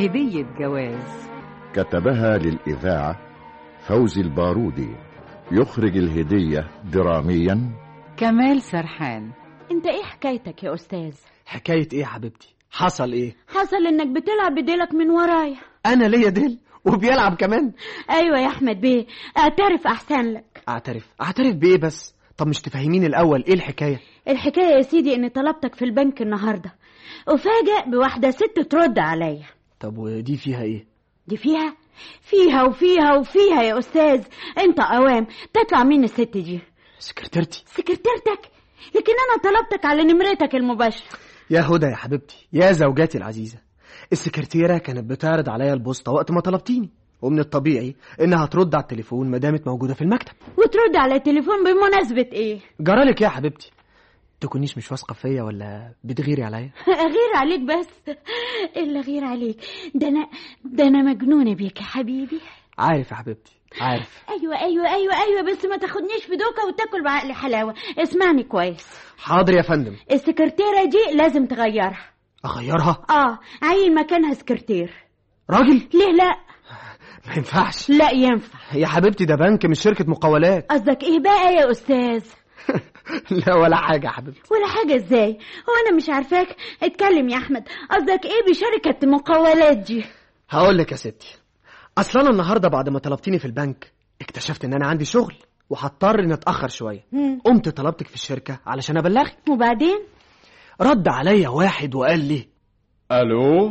هدية جواز كتبها للإذاعة فوزي البارودي يخرج الهدية دراميا كمال سرحان انت ايه حكايتك يا استاذ حكاية ايه يا حبيبتي حصل ايه حصل انك بتلعب بديلك من ورايا انا ليا ديل وبيلعب كمان ايوه يا احمد بيه اعترف احسن لك اعترف اعترف بايه بس طب مش تفهميني الاول ايه الحكاية الحكايه يا سيدي اني طلبتك في البنك النهارده افاجئ بواحده ست ترد عليا طب ودي فيها ايه دي فيها فيها وفيها وفيها يا استاذ انت قوام تطلع مين الست دي سكرتيرتي سكرتيرتك لكن انا طلبتك على نمرتك المباشره يا هدى يا حبيبتي يا زوجاتي العزيزة السكرتيرة كانت بتعرض عليا البوسطة وقت ما طلبتيني ومن الطبيعي انها ترد على التليفون ما دامت موجودة في المكتب وترد على التليفون بمناسبه ايه جرالك يا حبيبتي تكونيش مش واثقة فيا ولا بتغيري عليا غير عليك بس الا غير عليك ده انا ده انا مجنونه بيك يا حبيبي عارف يا حبيبتي عارف ايوه ايوه ايوه ايوه بس ما تاخدنيش في دوكه وتاكل بعقل حلاوه اسمعني كويس حاضر يا فندم السكرتيره دي لازم تغيرها اغيرها اه عين مكانها سكرتير راجل ليه لا ما ينفعش لا ينفع يا حبيبتي ده بنك مش شركة مقاولات قصدك ايه بقى يا استاذ لا ولا حاجة يا حبيبتي ولا حاجه ازاي هو انا مش عارفاك اتكلم يا احمد قصدك ايه بشركه مقاولات دي هقول لك يا ستي اصلا انا النهارده بعد ما طلبتيني في البنك اكتشفت ان انا عندي شغل وهضطر اني اتاخر شويه مم. قمت طلبتك في الشركه علشان ابلغك وبعدين رد عليا واحد وقال لي الو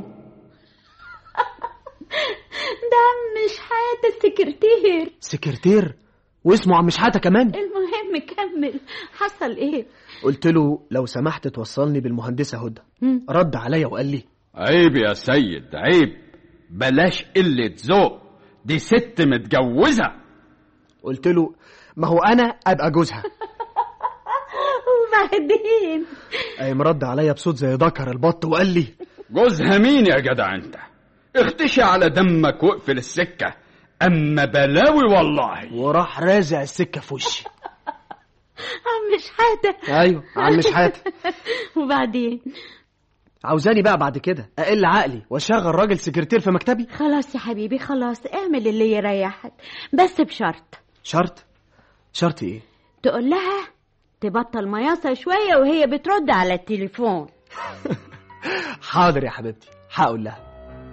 ده عم شحاته السكرتير سكرتير واسمه عم شحاته كمان المهم كمل حصل ايه قلت له لو سمحت توصلني بالمهندسه هدى مم. رد عليا وقال لي عيب يا سيد عيب بلاش قلة ذوق دي ست متجوزة قلت له ما هو انا ابقى جوزها وبعدين قام رد عليا بصوت زي ذكر البط وقال لي جوزها مين يا جدع انت اختشي على دمك واقفل السكة اما بلاوي والله وراح رازع السكه في وشي عم شحاته ايوه عم شحاته وبعدين عاوزاني بقى بعد كده اقل عقلي واشغل راجل سكرتير في مكتبي خلاص يا حبيبي خلاص اعمل اللي يريحك بس بشرط شرط شرط ايه تقول لها تبطل مياصة شوية وهي بترد على التليفون حاضر يا حبيبتي هقول لها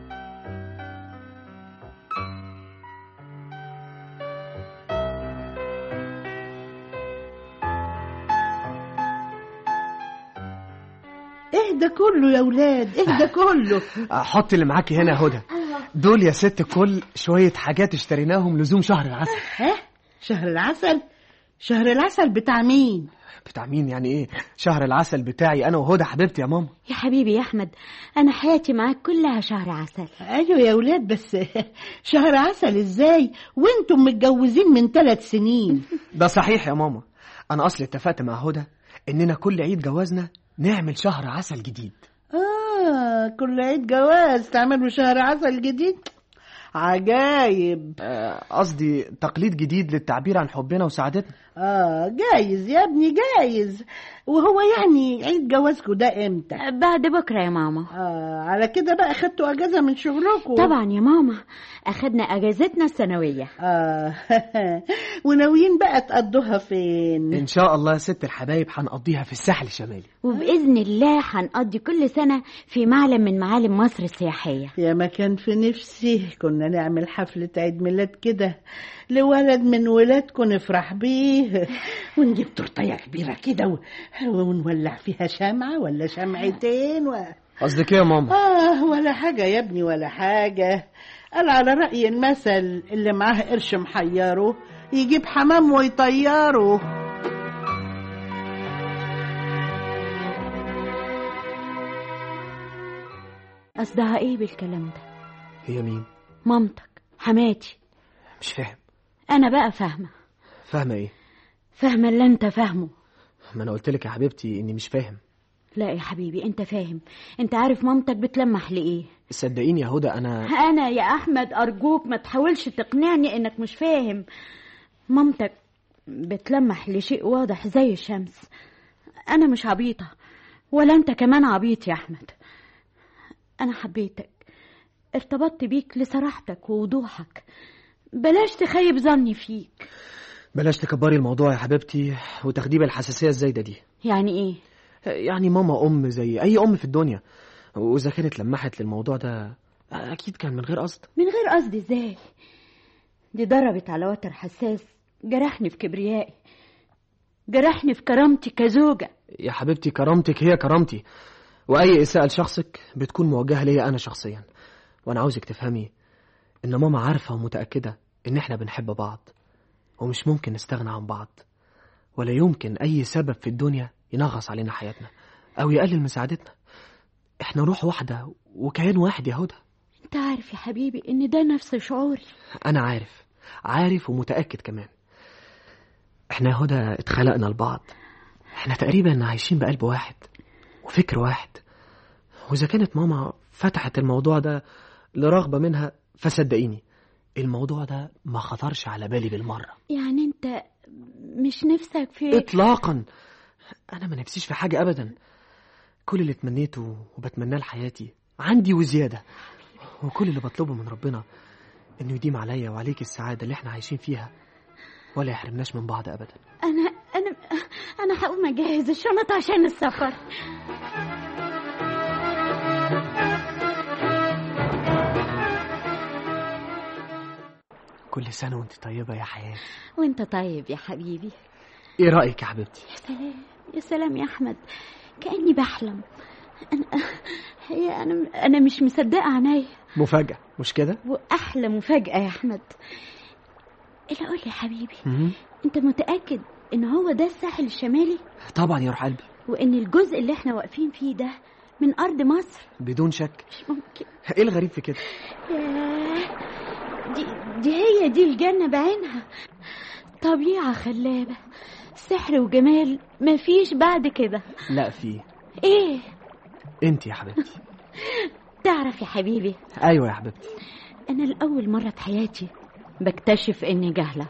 اهدى كله يا ولاد اهدى كله حط اللي معاكي هنا يا هدى دول يا ست الكل شوية حاجات اشتريناهم لزوم شهر العسل ها شهر العسل شهر العسل بتاع مين بتاع مين يعني ايه شهر العسل بتاعي انا وهدى حبيبتي يا ماما يا حبيبي يا أحمد أنا حياتي معاك كلها شهر عسل ايوه يا ولاد بس شهر عسل ازاي وانتم متجوزين من ثلاث سنين ده صحيح يا ماما انا اصلي اتفقت مع هدى اننا كل عيد جوازنا نعمل شهر عسل جديد اه كل عيد جواز تعملوا شهر عسل جديد عجايب آه، قصدي تقليد جديد للتعبير عن حبنا وسعادتنا اه جايز يا ابني جايز وهو يعني عيد جوازكم ده امتى بعد بكرة يا ماما اه على كده بقى خدتوا اجازه من شغلكم طبعا يا ماما أخدنا أجازتنا السنوية اه وناويين بقى تقضوها فين ان شاء الله يا ست الحبايب هنقضيها في الساحل الشمالي وبإذن الله هنقضي كل سنة في معلم من معالم مصر السياحية يا ما كان في نفسي كنا نعمل حفلة عيد ميلاد كده لولد من ولادكم نفرح بيه ونجيب تورتية كبيرة كده و... ونولع فيها شمعة ولا شمعتين و... قصدك ايه يا ماما آه ولا حاجة يا ابني ولا حاجة قال على رأي المثل اللي معاه قرش محيره يجيب حمام ويطيره قصدها إيه بالكلام ده هي مين مامتك حماتي مش فاهم أنا بقى فاهمة فاهمه ايه فاهمة اللي أنت فاهمه ما انا قلت لك يا حبيبتي اني مش فاهم لا يا حبيبي أنت فاهم أنت عارف مامتك بتلمح لإيه صدقيني يا هدى انا أنا يا أحمد أرجوك ما تحاولش تقنعني إنك مش فاهم مامتك بتلمح لشيء واضح زي الشمس أنا مش عبيطة ولا أنت كمان عبيط يا أحمد أنا حبيتك ارتبطت بيك لصراحتك ووضوحك بلاش تخيب ظني فيك بلاش تكبري الموضوع يا حبيبتي وتاخديه بالحساسيه الزايده دي يعني ايه يعني ماما ام زي اي ام في الدنيا واذا كانت لمحت للموضوع ده اكيد كان من غير قصد من غير قصد ازاي دي ضربت على وتر حساس جرحني في كبريائي جرحني في كرامتي كزوجة يا حبيبتي كرامتك هي كرامتي واي اساءه لشخصك بتكون موجهه ليا انا شخصيا وانا عاوزك تفهمي ان ماما عارفه ومتاكده ان احنا بنحب بعض ومش ممكن نستغنى عن بعض ولا يمكن اي سبب في الدنيا ينغص علينا حياتنا او يقلل من سعادتنا احنا روح واحده وكيان واحد يا هدى انت عارف يا حبيبي ان ده نفس شعوري انا عارف عارف ومتاكد كمان احنا يا هدى اتخلقنا لبعض احنا تقريبا عايشين بقلب واحد وفكر واحد واذا كانت ماما فتحت الموضوع ده لرغبه منها فصدقيني الموضوع ده ما خطرش على بالي بالمره يعني انت مش نفسك في اطلاقا انا ما نفسيش في حاجه ابدا كل اللي تمنيته وبتمناه لحياتي عندي وزياده وكل اللي بطلبه من ربنا انه يديم عليا وعليك السعاده اللي احنا عايشين فيها ولا يحرمناش من بعض ابدا انا انا انا هقوم اجهز الشنط عشان السفر كل سنه وانت طيبه يا حياتي وانت طيب يا حبيبي ايه رايك يا حبيبتي يا سلام يا سلام يا احمد كاني بحلم انا هي انا انا مش مصدقه عينيا مفاجاه مش كده واحلى مفاجاه يا احمد الا قول لي يا حبيبي مهم. انت متاكد ان هو ده الساحل الشمالي طبعا يا روح قلبي وان الجزء اللي احنا واقفين فيه ده من ارض مصر بدون شك مش ممكن ايه الغريب في كده ياه دي دي هي دي الجنة بعينها طبيعة خلابة سحر وجمال مفيش بعد كده لا في ايه انت يا حبيبتي تعرف يا حبيبي ايوه يا حبيبتي انا لاول مرة في حياتي بكتشف اني جاهلة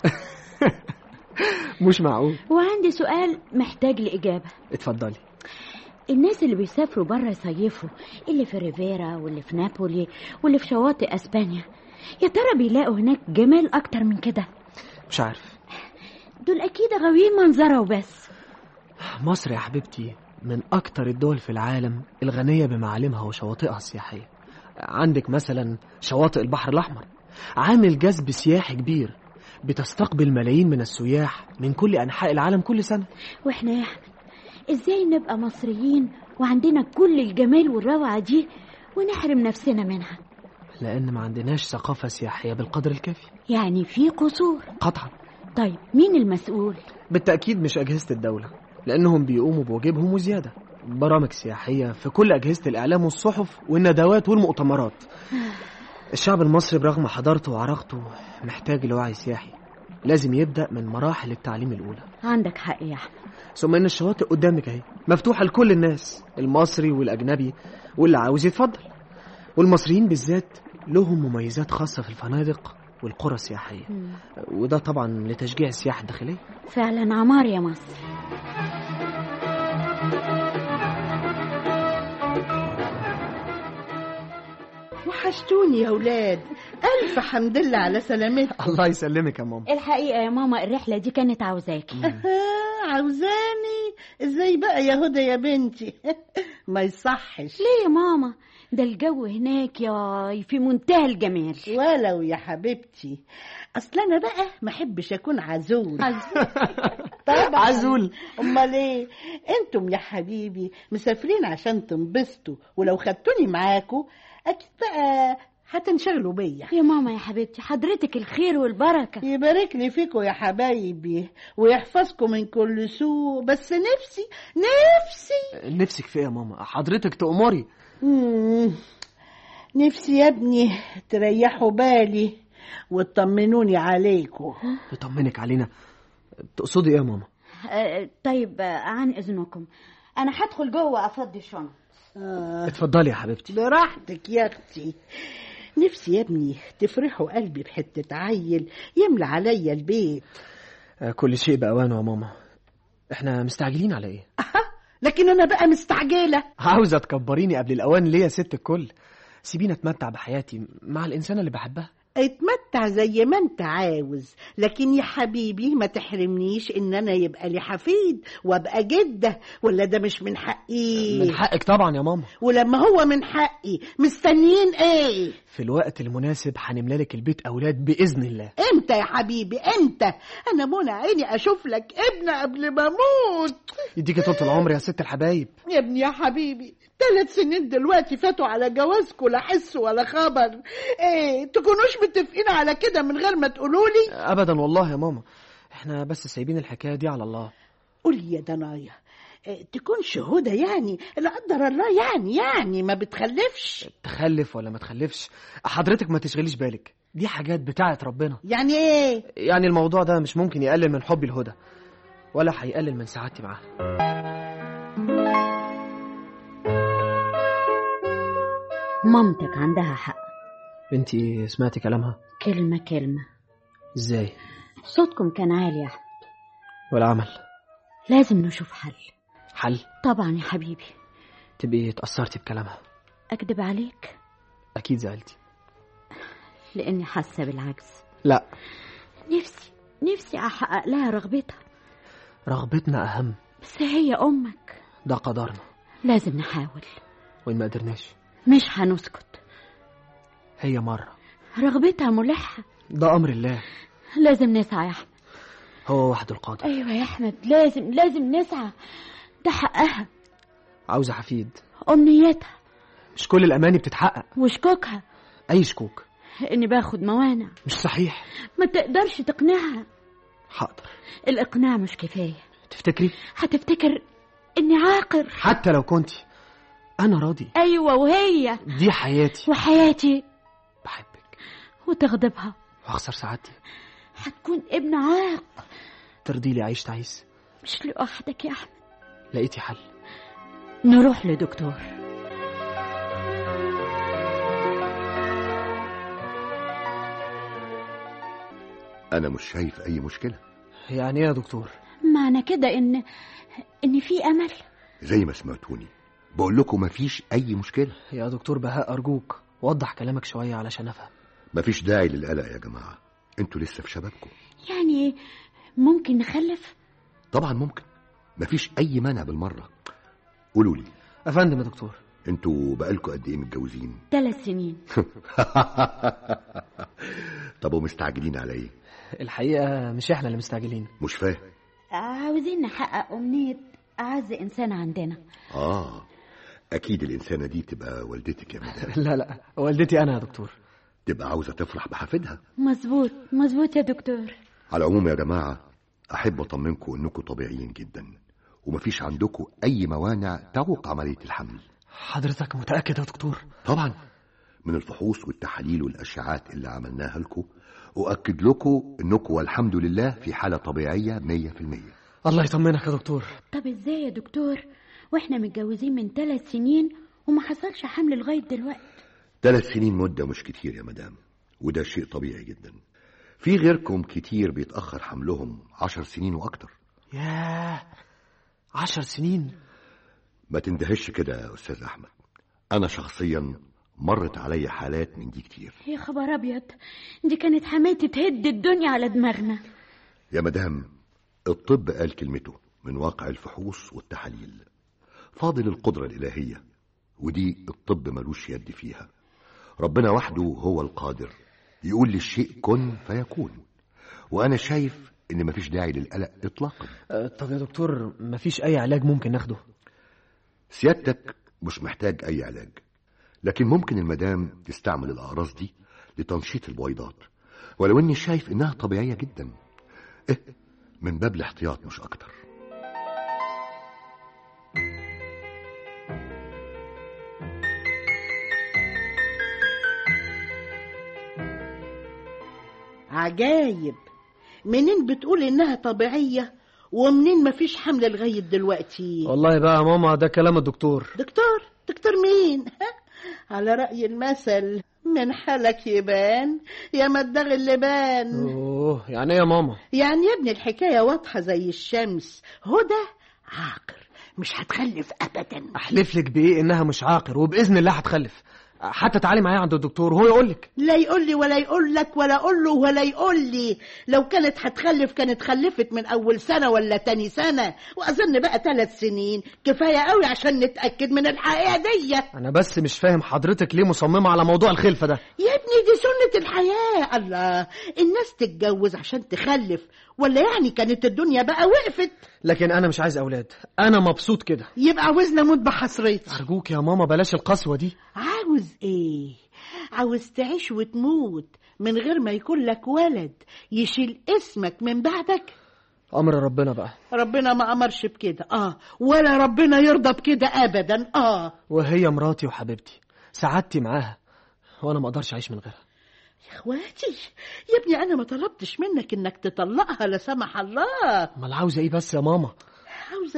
مش معقول وعندي سؤال محتاج لإجابة اتفضلي الناس اللي بيسافروا بره يصيفوا اللي في ريفيرا واللي في نابولي واللي في شواطئ اسبانيا يا ترى بيلاقوا هناك جمال اكتر من كده مش عارف دول اكيد غاويين منظره وبس مصر يا حبيبتي من أكتر الدول في العالم الغنية بمعالمها وشواطئها السياحية عندك مثلا شواطئ البحر الأحمر عامل جذب سياحي كبير بتستقبل ملايين من السياح من كل أنحاء العالم كل سنة واحنا يا احمد ازاي نبقى مصريين وعندنا كل الجمال والروعة دي ونحرم نفسنا منها لأن ما عندناش ثقافة سياحية بالقدر الكافي يعني في قصور قطعا طيب مين المسؤول بالتأكيد مش أجهزة الدولة لأنهم بيقوموا بواجبهم وزيادة برامج سياحية في كل أجهزة الإعلام والصحف والندوات والمؤتمرات الشعب المصري برغم حضارته وعراقته محتاج لوعي سياحي لازم يبدأ من مراحل التعليم الأولى عندك حق يا احمد ثم إن الشواطئ قدامك أهي مفتوحة لكل الناس المصري والأجنبي واللي عاوز يتفضل والمصريين بالذات لهم مميزات خاصة في الفنادق والقرى السياحية وده طبعا لتشجيع السياحة الداخلية فعلا عمار يا مصر وحشتوني يا ولاد ألف حمد لله على سلامتكم الله يسلمك يا ماما الحقيقة يا ماما الرحلة دي كانت عاوزاكي آه، عاوزاني ازاي بقى يا هدى يا بنتي ما يصحش ليه يا ماما ده الجو هناك يا في منتهى الجمال ولو يا حبيبتي اصل انا بقى ما احبش اكون عزول طبعا عزول. امال ايه انتم يا حبيبي مسافرين عشان تنبسطوا ولو خدتوني معاكوا اكيد بقى هتنشغلوا بيا يا ماما يا حبيبتي حضرتك الخير والبركة يبارك لي فيكم يا حبايبي ويحفظكم من كل سوء بس نفسي نفسي نفسك في إيه يا ماما حضرتك تأمري مم. نفسي يا ابني تريحوا بالي وتطمنوني عليكم يطمنك علينا تقصدي ايه يا ماما آه، طيب آه، عن إذنكم أنا هدخل جوه أفضي الشنط آه. اتفضلي يا حبيبتي براحتك يا اختي نفسي يا ابني تفرحوا قلبي بحتة عيل يملى عليا البيت آه، كل شيء بأوانه يا ماما احنا مستعجلين على ايه لكن انا بقى مستعجلة عاوزة تكبريني قبل الأوان ليه يا ست الكل سيبيني اتمتع بحياتي مع الانسانه اللي بحبها اتمتع زي ما انت عاوز لكن يا حبيبي ما تحرمنيش ان انا يبقى لي حفيد وابقى جده ولا ده مش من حقي من حقك طبعا يا ماما ولما هو من حقي مستنيين ايه في الوقت المناسب هنملى لك البيت اولاد باذن الله امتى يا حبيبي امتى انا منى عيني اشوف لك ابن قبل ما اموت يديكي طول العمر يا ست الحبايب يا ابني يا حبيبي ثلاث سنين دلوقتي فاتوا على جوازكم لا حس ولا خبر ايه تكونوش متفقين على كده من غير ما تقولوا لي ابدا والله يا ماما احنا بس سايبين الحكايه دي على الله قولي يا دنايا إيه تكون شهودة يعني لا قدر الله يعني يعني ما بتخلفش تخلف ولا ما تخلفش حضرتك ما تشغليش بالك دي حاجات بتاعت ربنا يعني ايه يعني الموضوع ده مش ممكن يقلل من حبي الهدى ولا هيقلل من سعادتي معاها مامتك عندها حق بنتي سمعتي كلامها كلمة كلمة ازاي صوتكم كان عالي يا أحمد والعمل لازم نشوف حل حل طبعا يا حبيبي تبقي اتأثرتي بكلامها أكدب عليك أكيد زعلتي لأني حاسة بالعجز لا نفسي نفسي أحقق لها رغبتها رغبتنا أهم بس هي أمك ده قدرنا لازم نحاول وإن ما قدرناش مش هنسكت هي مرة رغبتها ملحة ده أمر الله لازم نسعى يا أحمد هو وحده القادر أيوة يا أحمد لازم لازم نسعى ده حقها عاوزة حفيد أمنيتها مش كل الأماني بتتحقق وشكوكها أي شكوك إني باخد موانع مش صحيح ما تقدرش تقنعها حاضر الإقناع مش كفاية تفتكري هتفتكر إني عاقر حتى لو كنتي أنا راضي أيوة وهي دي حياتي وحياتي بحبك وتغضبها وأخسر سعادتي هتكون ابن عاق ترضي لي عيش تعيس مش لوحدك يا أحمد لقيتي حل نروح لدكتور أنا مش شايف أي مشكلة يعني إيه يا دكتور معنى كده إن إن في أمل زي ما سمعتوني بقول لكم مفيش أي مشكلة يا دكتور بهاء أرجوك وضح كلامك شوية علشان أفهم مفيش داعي للقلق يا جماعة انتوا لسه في شبابكم يعني ممكن نخلف طبعا ممكن مفيش أي مانع بالمرة قولوا لي أفندم يا دكتور انتوا بقالكوا قد إيه متجوزين ثلاث سنين طب ومستعجلين على إيه الحقيقة مش إحنا اللي مستعجلين مش فاهم عاوزين نحقق أمنية أعز إنسان عندنا آه أكيد الإنسانة دي تبقى والدتك يا مدام لا لا والدتي أنا يا دكتور تبقى عاوزة تفرح بحفيدها مظبوط مظبوط يا دكتور على العموم يا جماعة أحب أطمنكم إنكم طبيعيين جدا ومفيش عندكم أي موانع تعوق عملية الحمل حضرتك متأكد يا دكتور طبعا من الفحوص والتحاليل والأشعات اللي عملناها لكم أؤكد لكم إنكم والحمد لله في حالة طبيعية مية في المية الله يطمنك يا دكتور طب إزاي يا دكتور وإحنا متجوزين من ثلاث سنين وما حصلش حمل لغاية دلوقتي ثلاث سنين مدة مش كتير يا مدام وده شيء طبيعي جدا في غيركم كتير بيتأخر حملهم عشر سنين وأكتر ياه عشر سنين ما تندهش كده يا أستاذ أحمد أنا شخصيا مرت عليا حالات من دي كتير يا خبر أبيض دي كانت حماتي تهد الدنيا على دماغنا يا مدام الطب قال كلمته من واقع الفحوص والتحاليل فاضل القدرة الإلهية ودي الطب ملوش يد فيها ربنا وحده هو القادر يقول للشيء كن فيكون وأنا شايف إن مفيش داعي للقلق إطلاقا أه، طب يا دكتور مفيش أي علاج ممكن ناخده سيادتك مش محتاج أي علاج لكن ممكن المدام تستعمل الأقراص دي لتنشيط البويضات ولو إني شايف إنها طبيعية جدا إيه من باب الاحتياط مش أكتر عجايب منين بتقول انها طبيعية ومنين مفيش حمل لغاية دلوقتي والله بقى يا ماما ده كلام الدكتور دكتور دكتور مين على رأي المثل من حالك يبان يا مدغ اللبان أوه يعني إيه يا ماما يعني يا ابني الحكاية واضحة زي الشمس هدى عاقر مش هتخلف أبدا أحلف لك بإيه إنها مش عاقر وبإذن الله هتخلف حتى تعالي معايا عند الدكتور وهو يقول لك لا يقول لي ولا يقول لك ولا اقول له ولا يقول لي لو كانت هتخلف كانت خلفت من اول سنه ولا تاني سنه واظن بقى ثلاث سنين كفايه قوي عشان نتاكد من الحقيقه دي انا بس مش فاهم حضرتك ليه مصممه على موضوع الخلفه ده يا ابني دي سنة الحياة الله الناس تتجوز عشان تخلف ولا يعني كانت الدنيا بقى وقفت لكن انا مش عايز اولاد انا مبسوط كده يبقى عاوزنا نموت بحسرتي ارجوك يا ماما بلاش القسوه دي عاوز ايه عاوز تعيش وتموت من غير ما يكون لك ولد يشيل اسمك من بعدك امر ربنا بقى ربنا ما امرش بكده اه ولا ربنا يرضى بكده ابدا اه وهي مراتي وحبيبتي سعادتي معاها وانا ما اقدرش اعيش من غيرها يا اخواتي يا ابني انا ما طلبتش منك انك تطلقها لا سمح الله امال عاوزه ايه بس يا ماما عاوزة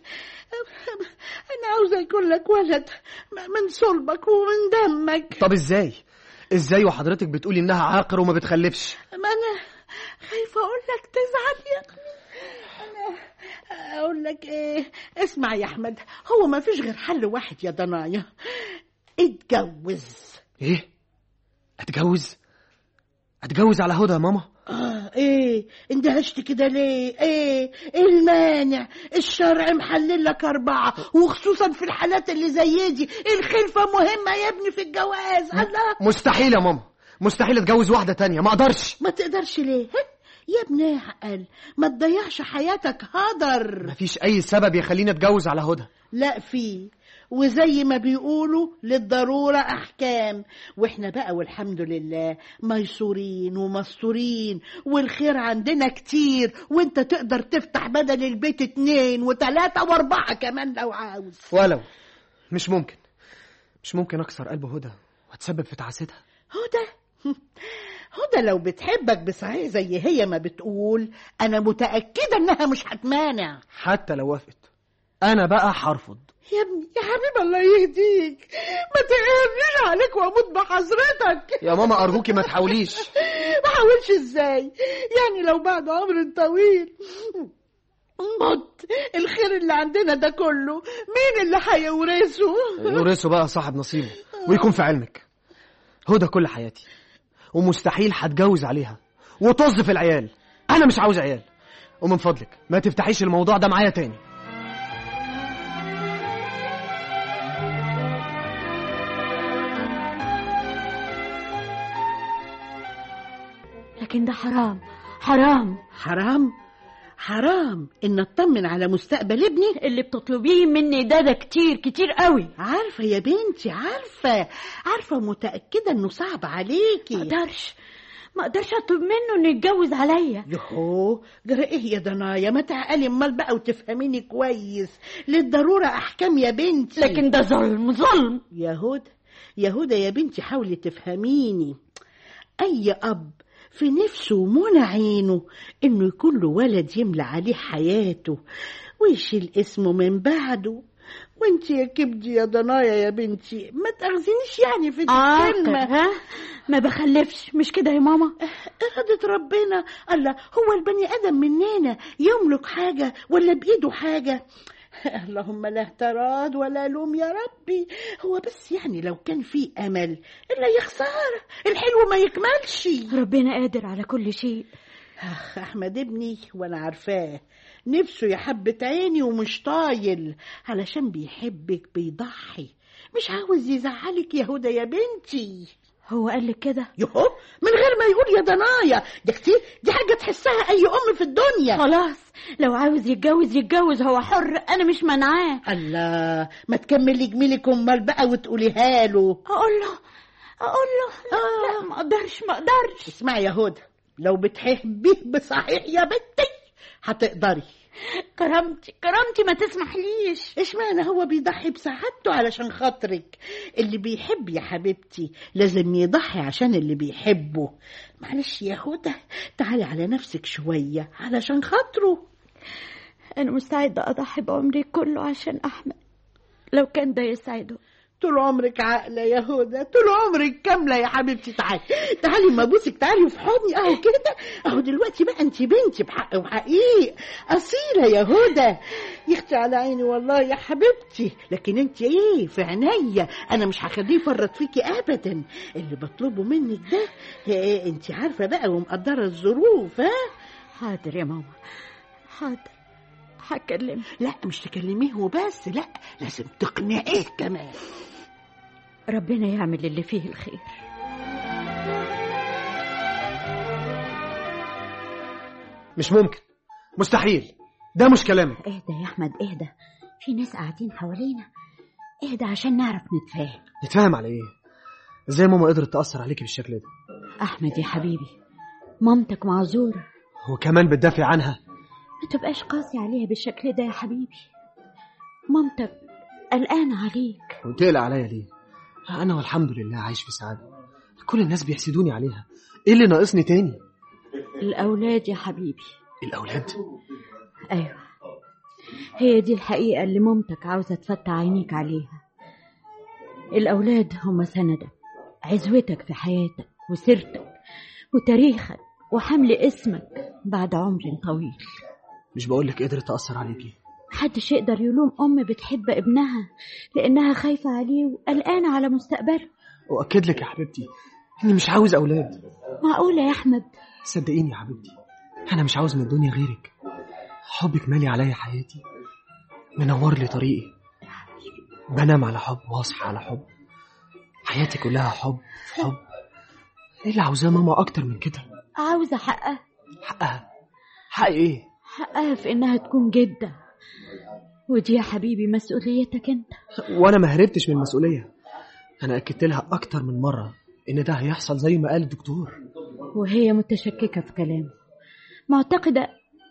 أنا عاوزة يكون لك ولد من صلبك ومن دمك طب ازاي ازاي وحضرتك بتقولي انها عاقر وما بتخلفش ما أنا خايفة أقول لك تزعل يا ابني أنا أقول لك إيه اسمع يا أحمد هو ما فيش غير حل واحد يا ضنايا اتجوز ايه اتجوز اتجوز على هدى يا ماما آه ايه اندهشت كده ليه ايه ايه المانع الشرع محلل لك اربعة وخصوصا في الحالات اللي زي دي الخلفة مهمة يا ابني في الجواز الله مستحيل يا ماما مستحيل اتجوز واحده تانية ما اقدرش ما تقدرش ليه ها؟ يا ابني عقل ما تضيعش حياتك هدر مفيش اي سبب يخليني اتجوز على هدى لا في وزي ما بيقولوا للضرورة أحكام وإحنا بقى والحمد لله ميسورين ومستورين والخير عندنا كتير وإنت تقدر تفتح بدل البيت اتنين وتلاتة وأربعة كمان لو عاوز ولو مش ممكن مش ممكن اكسر قلب هدى واتسبب في تعاستها هدى هدى لو بتحبك بصحيح زي هي ما بتقول أنا متأكدة إنها مش هتمانع حتى لو وافقت انا بقى هرفض يا ابني يا حبيب الله يهديك ما تقهرنيش عليك واموت بحضرتك يا ماما ارجوكي ما تحاوليش ما حاولش ازاي يعني لو بعد عمر طويل مت الخير اللي عندنا ده كله مين اللي هيورثه يورثه بقى صاحب نصيبه ويكون في علمك هدى كل حياتي ومستحيل هتجوز عليها وطز في العيال انا مش عاوز عيال ومن فضلك ما تفتحيش الموضوع ده معايا تاني لكن ده حرام حرام حرام حرام ان اطمن على مستقبل ابني اللي بتطلبيه مني ده ده كتير كتير قوي عارفه يا بنتي عارفه عارفه متاكده انه صعب عليكي ما اقدرش ما اقدرش اطلب منه انه يتجوز عليا يهو جرى ايه يا ضنايا ما تعقلي امال بقى وتفهميني كويس للضروره احكام يا بنتي لكن ده ظلم ظلم يا هدى يا هدى يا بنتي حاولي تفهميني اي اب في نفسه ومنى عينه انه يكون له ولد يملى عليه حياته ويشيل اسمه من بعده وانت يا كبدي يا ضنايا يا بنتي ما تاخذينيش يعني في دي عاقل الكلمه ها ما بخلفش مش كده يا ماما إرادة ربنا الله هو البني آدم مننا يملك حاجة ولا بإيده حاجة اللهم لا اعتراض ولا لوم يا ربي هو بس يعني لو كان في أمل إلا يا خسارة الحلو ما يكملش ربنا قادر على كل شيء أخ أحمد ابني وأنا عارفاه نفسه يا حبة عيني ومش طايل علشان بيحبك بيضحي مش عاوز يزعلك يا هدى يا بنتي هو قال لك كده يهو من غير ما يقول يا ضنايا ده كتير دي حاجة تحسها أي أم في الدنيا خلاص لو عاوز يتجوز يتجوز هو حر انا مش منعاه الله ما تكملي جميلك أمال بقى وتقوليها له اقول له اقول له لا, لا ما اقدرش ما اقدرش اسمعي يا هدى لو بتحبيه بصحيح يا بنتي هتقدري كرامتي كرامتي ما تسمحليش اشمعنى هو بيضحي بسعادته علشان خاطرك اللي بيحب يا حبيبتي لازم يضحي عشان اللي بيحبه معلش يا هدى تعالي على نفسك شوية علشان خاطره انا مستعدة اضحي بعمري كله عشان احمد لو كان ده يسعده طول عمرك عاقله يا هدى طول عمرك كامله يا حبيبتي تعالي تعالي ما ابوسك تعالي في حضني اهو كده اهو دلوقتي بقى انت بنتي بحق وحقيق اصيله يا هدى يختي على عيني والله يا حبيبتي لكن انت ايه في عينيا انا مش هخليه يفرط فيكي ابدا اللي بطلبه منك ده إيه انت عارفه بقى ومقدره الظروف ها حاضر يا ماما حاضر هكلمه لا مش تكلميه وبس لا لازم تقنعيه كمان ربنا يعمل اللي فيه الخير مش ممكن مستحيل ده مش كلامك اهدى يا احمد اهدى في ناس قاعدين حوالينا اهدى عشان نعرف نتفاهم نتفاهم على ايه ازاي ماما قدرت تأثر عليكي بالشكل ده احمد يا حبيبي مامتك معذوره وكمان بتدافع عنها ما تبقاش قاسي عليها بالشكل ده يا حبيبي مامتك قلقانه عليك وتقلق عليا ليه انا والحمد لله عايش في سعاده كل الناس بيحسدوني عليها ايه اللي ناقصني تاني الاولاد يا حبيبي الاولاد ايوه هي دي الحقيقه اللي مامتك عاوزه تفتح عينيك عليها الاولاد هم سندك عزوتك في حياتك وسيرتك وتاريخك وحمل اسمك بعد عمر طويل مش بقولك قدرت تأثر عليكي محدش يقدر يلوم أم بتحب ابنها لأنها خايفة عليه وقلقانة على مستقبله واكد لك يا حبيبتي اني مش عاوز اولاد معقولة يا أحمد صدقيني يا حبيبتي انا مش عاوز من الدنيا غيرك حبك مالي عليا حياتي منور لي طريقي بنام على حب واصحى على حب حياتي كلها حب في حب ايه اللي عاوزاه ماما اكتر من كده عاوزة حقها حقها حق ايه حقها في إنها تكون جدة ودي يا حبيبي مسؤوليتك أنت وانا ما هربتش من المسؤوليه انا اكدت لها اكتر من مره ان ده هيحصل زي ما قال الدكتور وهي متشككة في كلامه معتقدة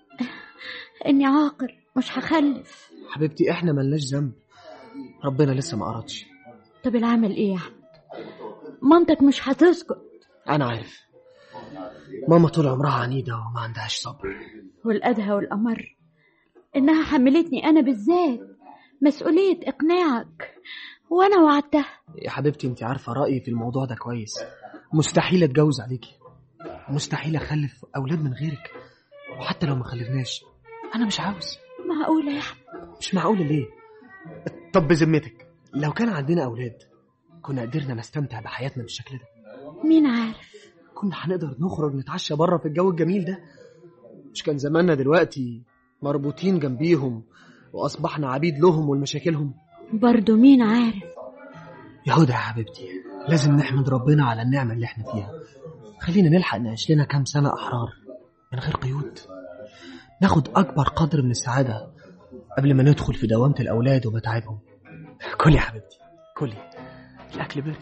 إني عاقر مش هخلف حبيبتي احنا ملناش ذنب ربنا لسه ما أردش طب العمل إيه يا أحمد مامتك مش هتسكت انا عارف ماما طول عمرها عنيده وما عندهاش صبر والأدهى والأمر إنها حملتني أنا بالذات مسؤولية إقناعك وأنا وعدتها يا حبيبتي انت عارفه رايي في الموضوع ده كويس مستحيل اتجوز عليكي مستحيل اخلف اولاد من غيرك وحتى لو ما خلفناش انا مش عاوز معقولة يا أحمد مش معقول ليه طب بذمتك لو كان عندنا اولاد كنا قدرنا نستمتع بحياتنا بالشكل ده مين عارف كنا هنقدر نخرج نتعشى بره في الجو الجميل ده مش كان زماننا دلوقتي مربوطين جنبيهم واصبحنا عبيد لهم ولمشاكلهم برضو مين عارف يا هدى يا حبيبتي لازم نحمد ربنا على النعمة اللي احنا فيها خلينا نلحق نعيش لنا كام سنة أحرار من غير قيود ناخد أكبر قدر من السعادة قبل ما ندخل في دوامة الأولاد ومتاعبهم كلي يا حبيبتي كلي الأكل برد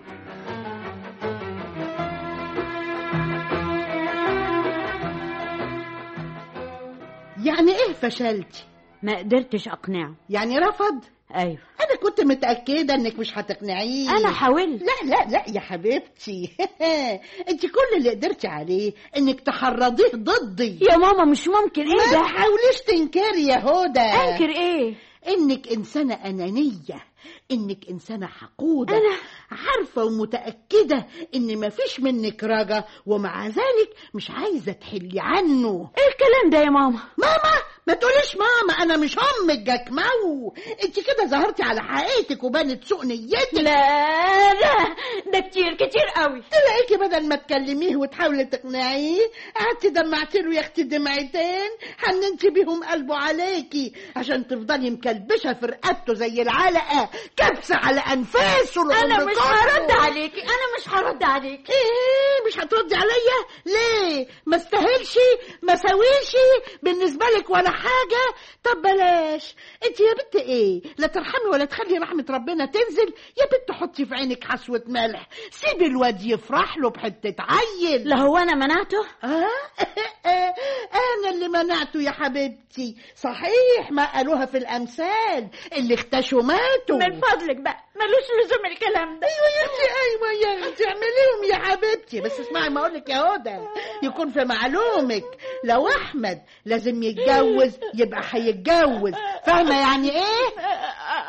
يعني ايه فشلتي ما قدرتش أقنعه يعني رفض أيوه انا كنت متاكده انك مش هتقنعيه أنا حاولت لا لا لا يا حبيبتي انت كل اللي قدرتي عليه انك تحرضيه ضدي يا ماما مش ممكن إيه ما ده تحاوليش تنكري يا هدى أنكر إيه انك انسانه انانيه انك انسانه حقوده أنا؟ عارفه ومتاكده ان مفيش منك رجا ومع ذلك مش عايزه تحلي عنه إيه الكلام ده يا ماما ماما ما تقوليش ماما انا مش امك جكمو انت كده ظهرتي على حقيقتك وبانت سوء نيتك لا لا ده كتير كتير قوي تلاقيكي بدل ما تكلميه وتحاولي تقنعيه قعدتي دمعتي له يا اختي دمعتين حننتي بيهم قلبه عليكي عشان تفضلي مكلبشه في رقبته زي العلقه كبسه على انفاسه أنا العمر مش كله. هرد عليكي أنا مش هرد عليكي ايه مش هتردي عليا ليه ما استاهلش ما سويش بالنسبه لك ولا حاجه طب بلاش انت يا بنت ايه لا ترحمي ولا تخلي رحمه ربنا تنزل يا بنت حطي في عينك حسوه ملح سيبي الواد يفرح له بحته عيل لا هو أنا منعته آه؟ انا اللي منعته يا حبيبتي صحيح ما قالوها في الامثال اللي اختشوا ماتوا من فضلك بقى ملوش لزوم الكلام ده ايوه يا اختي ايوه يا اختي اعمليهم يا حبيبتي بس اسمعي ما اقولك يا هدى يكون في معلومك لو احمد لازم يتجوز يبقى هيتجوز فاهمه يعني ايه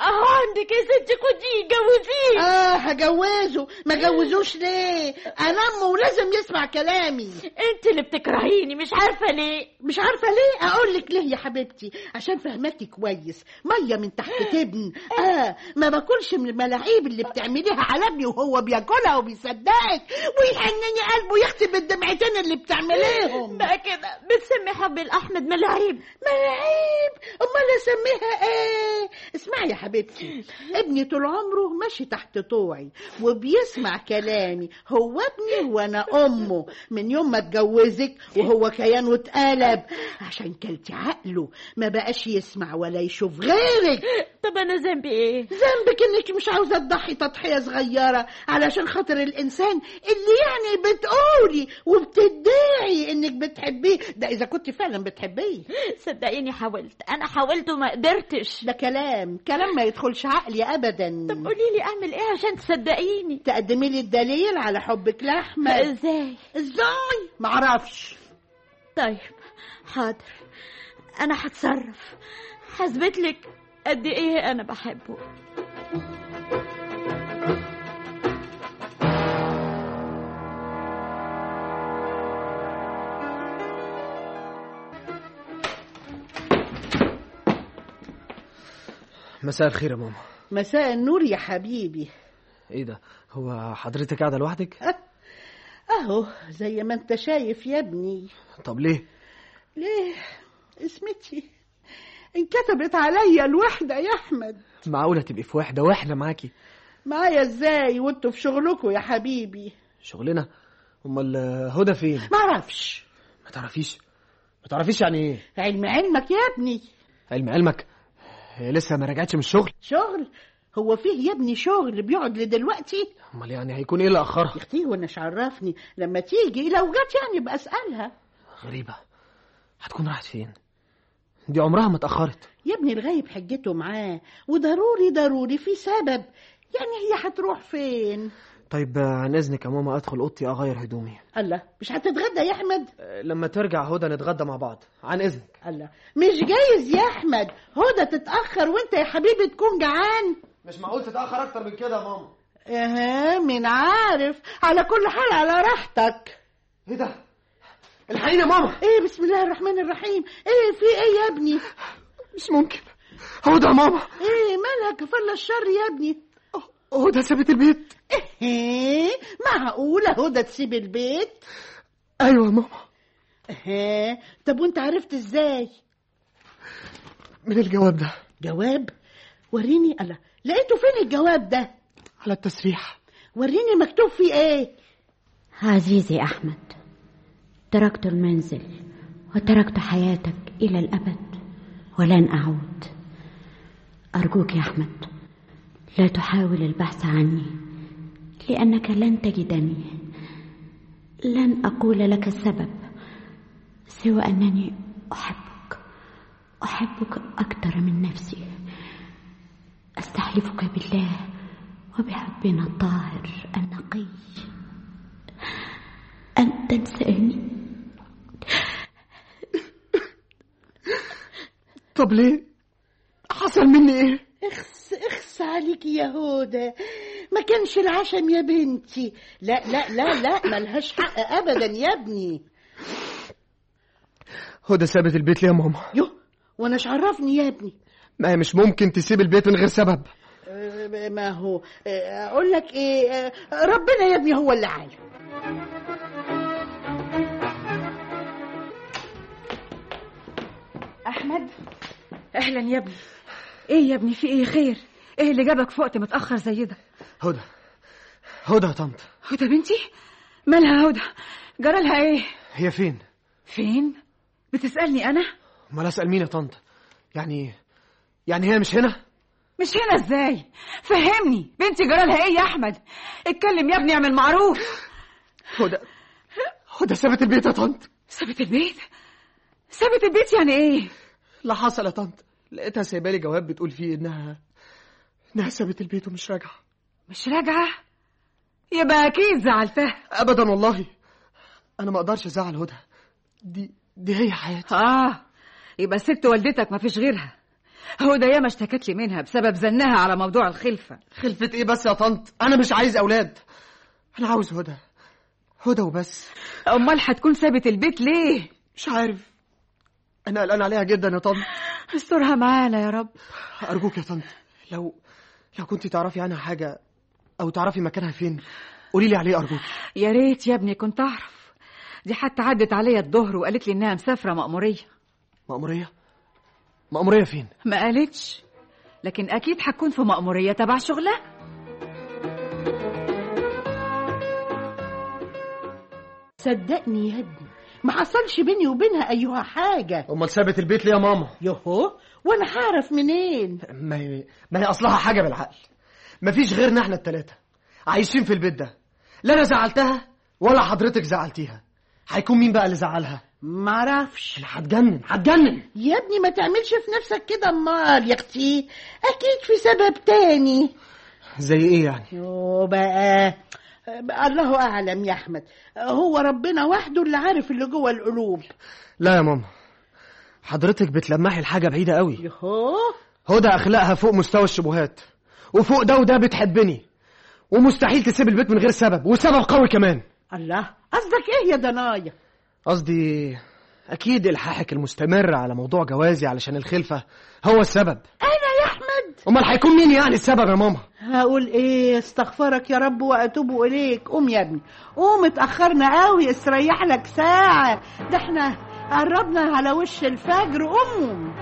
اهو عندك يا ستي خديه جوزيه اه هجوزه ما جوزوش ليه انا امه ولازم يسمع كلامي انت اللي بتكرهيني مش عارفه ليه مش عارفه ليه اقول لك ليه يا حبيبتي عشان فهمتي كويس ميه من تحت تبن اه ما باكلش من الملاعيب اللي بتعمليها على ابني وهو بياكلها وبيصدقك ويحنني قلبه يختم الدمعتين اللي بتعمليهم بقى كده بتسمي حب الاحمد ملاعيب ملاعيب امال اسميها ايه اسمعي يا حبيبتي ابني طول عمره ماشي تحت طوعي وبيسمع كلامي هو ابني وانا امه من يوم ما اتجوزك وهو كيانه اتقلب عشان كلتي عقله ما بقاش يسمع ولا يشوف غيرك طب انا ذنبي ايه ذنبك انك مش عاوزه تضحي تضحيه صغيره علشان خاطر الانسان اللي يعني بتقولي وبتدعي انك بتحبيه ده اذا كنت فعلا بتحبيه صدقيني حاولت انا حاولت وما قدرتش ده كلام كلام ما يدخلش عقلي ابدا طب قولي لي اعمل ايه عشان تصدقيني تقدمي لي الدليل على حبك لاحمد ازاي ازاي معرفش طيب حاضر انا هتصرف هثبت لك قد ايه انا بحبه مساء الخير يا ماما مساء النور يا حبيبي ايه ده هو حضرتك قاعده لوحدك اهو زي ما انت شايف يا ابني طب ليه ليه اسمتي انكتبت عليا الوحدة يا احمد معقوله تبقي في وحده واحنا معاكي معايا ازاي وانتوا في شغلكم يا حبيبي شغلنا امال هدى فين معرفش ما تعرفيش ما تعرفيش يعني ايه علم علمك يا ابني علم علمك هي لسه ما رجعتش من الشغل شغل هو فيه يا ابني شغل بيقعد لدلوقتي امال يعني هيكون ايه اللي اخرها يا اختي وانا عرفني لما تيجي لو جت يعني يبقى اسالها غريبه هتكون راحت فين دي عمرها ما اتاخرت يا ابني الغايب حجته معاه وضروري ضروري في سبب يعني هي هتروح فين طيب آه، عن اذنك يا ماما ادخل اوضتي اغير هدومي الله مش هتتغدى يا احمد آه، لما ترجع هدى نتغدى مع بعض عن اذنك الله مش جايز يا احمد هدى تتاخر وانت يا حبيبي تكون جعان مش معقول تتاخر اكتر من كده يا ماما اها من عارف على كل حال على راحتك ايه ده الحقيني يا ماما ايه بسم الله الرحمن الرحيم ايه في ايه يا ابني مش ممكن هدى يا ماما ايه مالك فلا الشر يا ابني هدى سابت البيت ايه معقوله هدى تسيب البيت ايوه يا ماما ايه طب وانت عرفت ازاي من الجواب ده جواب وريني الله لقيته فين الجواب ده على التسريح وريني مكتوب فيه ايه عزيزي أحمد تركت المنزل وتركت حياتك إلى الأبد ولن أعود أرجوك يا أحمد لا تحاول البحث عني لأنك لن تجدني لن أقول لك السبب سوى أنني أحبك أحبك أكثر من نفسي أستحلفك بالله وبحبنا الطاهر النقي أن تنساني طب ليه حصل مني ايه اخس اخس عليك يا هدى ما كانش العشم يا بنتي لا لا لا لا ملهاش حق ابدا يا ابني هدى سابت البيت ليه يا ماما يو وانا عرفني يا ابني ما هي مش ممكن تسيب البيت من غير سبب أه، ما هو أه، اقول لك ايه أه، ربنا يا ابني هو اللي عالم احمد اهلا يا ابني ايه يا ابني في ايه خير ايه اللي جابك في وقت متاخر زي ده هدى هدى يا طنط هدى بنتي مالها هدى جرى لها ايه هي فين فين بتسالني انا امال اسال مين يا طنط يعني يعني هي مش هنا مش هنا ازاي فهمني بنتي جرى لها ايه يا احمد اتكلم يا ابني اعمل معروف هدى هدى سابت البيت يا طنط سابت البيت سابت البيت يعني ايه لا حصل يا طنط لقيتها سايبه لي جواب بتقول فيه انها انها سابت البيت ومش راجعه مش راجعه يبقى اكيد زعلتها ابدا والله انا ما اقدرش ازعل هدى دي دي هي حياتي اه يبقى ست والدتك ما فيش غيرها هدى ياما اشتكت لي منها بسبب زنها على موضوع الخلفة خلفة ايه بس يا طنط انا مش عايز اولاد انا عاوز هدى هدى وبس امال هتكون سابت البيت ليه مش عارف انا قلقان عليها جدا يا طنط استرها معانا يا رب ارجوك يا طنط لو لو كنت تعرفي عنها حاجه او تعرفي مكانها فين قولي لي عليه ارجوك يا ريت يا ابني كنت اعرف دي حتى عدت عليا الظهر وقالت لي انها مسافره مأموريه مأموريه مأموريه فين ما قالتش لكن اكيد هتكون في مأموريه تبع شغلها صدقني يا ابني ما حصلش بيني وبينها ايها حاجه امال سابت البيت ليه يا ماما يهو وانا هعرف منين ما هي ما هي اصلها حاجه بالعقل مفيش غيرنا احنا التلاتة عايشين في البيت ده لا انا زعلتها ولا حضرتك زعلتيها هيكون مين بقى اللي زعلها معرفش انا هتجنن هتجنن يا ابني ما تعملش في نفسك كده امال يا اختي اكيد في سبب تاني زي ايه يعني يو بقى بقى الله اعلم يا احمد هو ربنا وحده اللي عارف اللي جوه القلوب لا يا ماما حضرتك بتلمحي الحاجه بعيده قوي يهو هدى اخلاقها فوق مستوى الشبهات وفوق ده وده بتحبني ومستحيل تسيب البيت من غير سبب وسبب قوي كمان الله قصدك ايه يا دنايا قصدي اكيد الحاحك المستمر على موضوع جوازي علشان الخلفه هو السبب انا يا احمد امال هيكون مين يعني السبب يا ماما هقول ايه استغفرك يا رب واتوب اليك قوم يا ابني قوم اتاخرنا قوي استريح لك ساعه ده احنا قربنا على وش الفجر قوم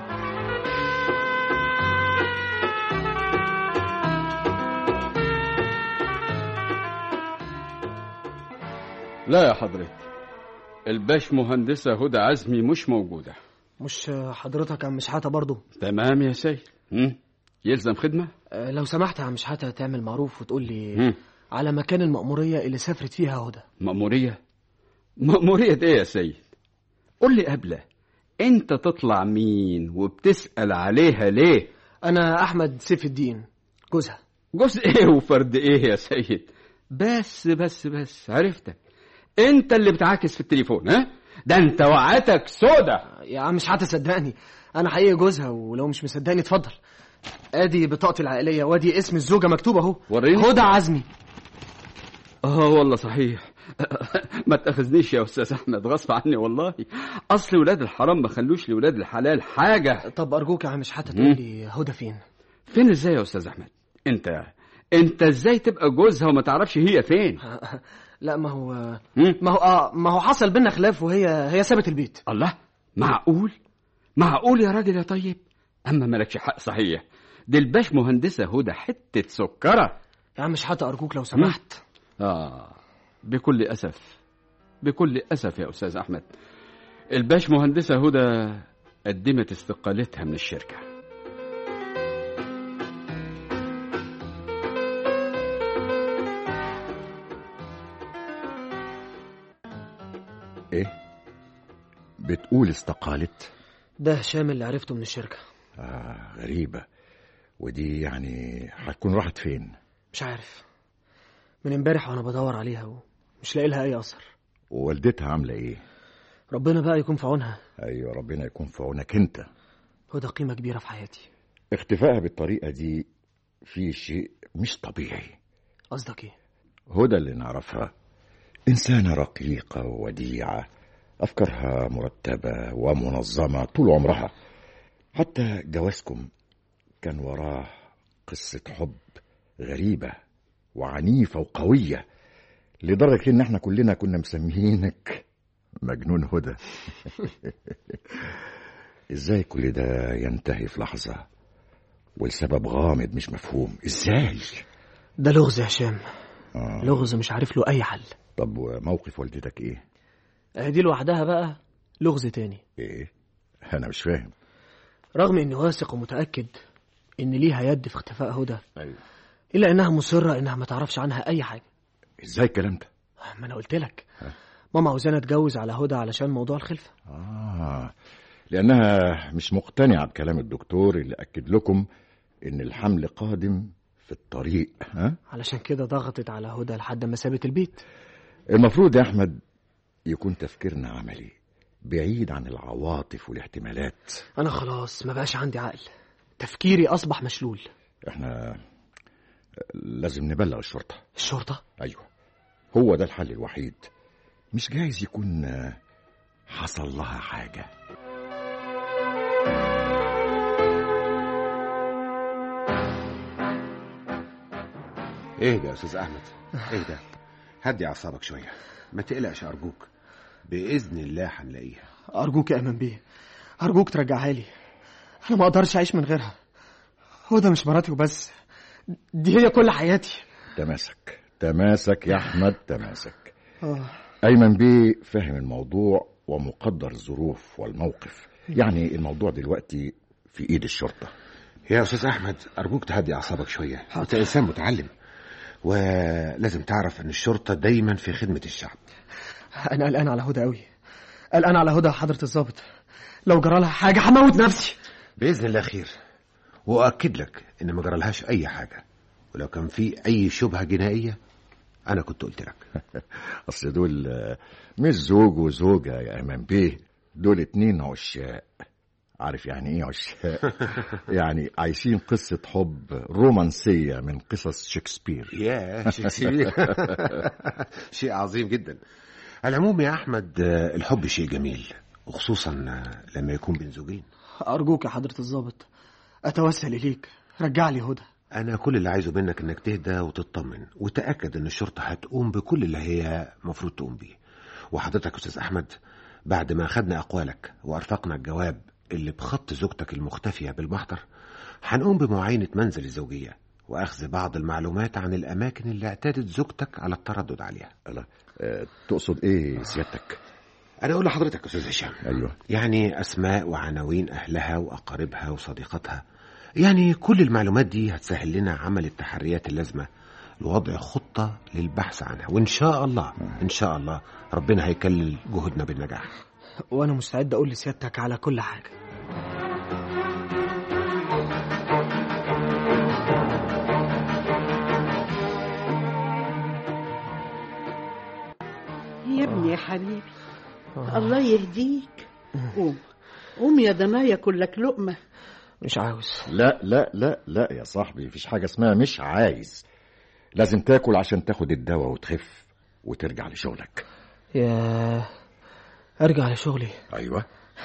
لا يا حضرتك الباش مهندسة هدى عزمي مش موجودة مش حضرتك يا عم شحاته برضه تمام يا سيد هم؟ يلزم خدمة أه، لو سمحت يا عم شحاته تعمل معروف وتقول لي هم؟ على مكان المأمورية اللي سافرت فيها هدى مأمورية مأمورية ايه يا سيد قول لي قبله انت تطلع مين وبتسأل عليها ليه أنا أحمد سيف الدين جوزها جزء ايه وفرد ايه يا سيد بس بس بس عرفتك انت اللي بتعاكس في التليفون ها ده انت وعتك سودا يا عم شحاته صدقني أنا حقيقي جوزها ولو مش مصدقني اتفضل ادي بطاقتي العائلية وادي اسم الزوجة مكتوب اهو وريني. هدى عزمي اه والله صحيح ما تاخذنيش يا استاذ احمد غصب عني والله اصل ولاد الحرام ما خلوش لولاد الحلال حاجه طب أرجوك يا عم شحاته تقول لي هدى فين فين ازاي يا استاذ احمد انت انت ازاي تبقى جوزها وما تعرفش هي فين لا ما هو هم؟ ما هو اه ما هو حصل بينا خلاف وهي هي سابت البيت الله معقول معقول يا راجل يا طيب اما مالكش حق صحيح دي الباش مهندسه هدى حته سكره يا عم شحاته أرجوك لو سمحت آه بكل أسف بكل أسف يا أستاذ أحمد الباش مهندسة هدى قدمت استقالتها من الشركة ايه بتقول استقالت ده هشام اللي عرفته من الشركة آه غريبة ودي يعني هتكون راحت فين مش عارف من امبارح وانا بدور عليها ومش لاقي لها اي اثر ووالدتها عاملة ايه ربنا بقى يكون في عونها ايوه ربنا يكون في عونك انت هدى قيمة كبيرة في حياتي اختفائها بالطريقة دي في شيء مش طبيعي قصدك ايه هدى اللي نعرفها إنسانة رقيقة ووديعة أفكارها مرتبة ومنظمة طول عمرها حتى جوازكم كان وراه قصة حب غريبة وعنيفة وقوية لدرجة إن احنا كلنا كنا مسميينك مجنون هدى إزاي كل ده ينتهي في لحظة والسبب غامض مش مفهوم إزاي ده لغز يا هشام آه. لغز مش عارف له اي حل طب وموقف والدتك إيه آه دي لوحدها بقى لغز تاني إيه أنا مش فاهم رغم اني واثق ومتأكد ان ليها يد في اختفاء هدى أيوه الا انها مصرة انها ما تعرفش عنها اي حاجة إزاي الكلام ده ما انا قلت لك ماما عاوزانا اتجوز على هدى علشان موضوع الخلفة آه لأنها مش مقتنعة بكلام الدكتور اللي أكد لكم إن الحمل قادم في الطريق ها علشان كده ضغطت على هدى لحد ما سابت البيت المفروض يا أحمد يكون تفكيرنا عملي بعيد عن العواطف والاحتمالات انا خلاص ما بقاش عندي عقل تفكيري اصبح مشلول احنا لازم نبلغ الشرطة الشرطه ايوه هو ده الحل الوحيد مش جايز يكون آه، حصل لها حاجة اهدى يا استاذ احمد اهدى هدي اعصابك شويه ما تقلقش ارجوك باذن الله هنلاقيها ارجوك يا ايمن بيه ارجوك ترجعها لي انا ما اقدرش اعيش من غيرها هدى مش مراتي وبس دي هي كل حياتي تماسك تماسك يا احمد تماسك آه. ايمن بيه فهم الموضوع ومقدر الظروف والموقف يعني الموضوع دلوقتي في ايد الشرطة يا استاذ احمد ارجوك تهدي اعصابك شويه انت انسان متعلم ولازم تعرف ان الشرطه دايما في خدمه الشعب انا قلقان على هدى قوي قلقان على هدى يا حضره الضابط لو جرى لها حاجه هموت نفسي باذن الله خير واؤكد لك ان ما جرالهاش اي حاجه ولو كان في اي شبهه جنائيه انا كنت قلت لك اصل دول آه، مش زوج وزوجة يا ايمن بيه دول اتنين عشاق عارف يعني ايه عشاق يعني عايشين قصة حب رومانسية من قصص شكسبير يا شكسبير شيء عظيم جدا على العموم يا احمد آه، الحب شيء جميل وخصوصا آه، لما يكون بين زوجين ارجوك يا حضره الضابط اتوسل اليك رجع لي هدى انا كل اللي عايزه منك انك تهدى وتطمن وتاكد ان الشرطه هتقوم بكل اللي هي المفروض تقوم بيه وحضرتك يا استاذ احمد بعد ما خدنا اقوالك وارفقنا الجواب اللي بخط زوجتك المختفيه بالمحضر هنقوم بمعاينه منزل الزوجيه واخذ بعض المعلومات عن الاماكن اللي اعتادت زوجتك على التردد عليها لا آه، تقصد ايه سيادتك انا اقول لحضرتك يا استاذ هشام ايوه يعني أسماء وعناوين أهلها وأقاربها وصديقاتها يعني كل المعلومات دي هتسهل لنا عمل التحريات اللازمة لوضع خطة للبحث عنها وإن شاء الله إن شاء الله ربنا هيكلل جهودنا بالنجاح وانا مستعد اقول لسيادتك على كل حاجه يا ابني يا حبيبي الله يهديك قوم قوم يا ضنايا كلك لقمة مش عاوز لا لا لا لا يا صاحبي مفيش حاجة اسمها مش عايز لازم تاكل عشان تاخد الدواء وتخف وترجع لشغلك يا ارجع لشغلي ايوه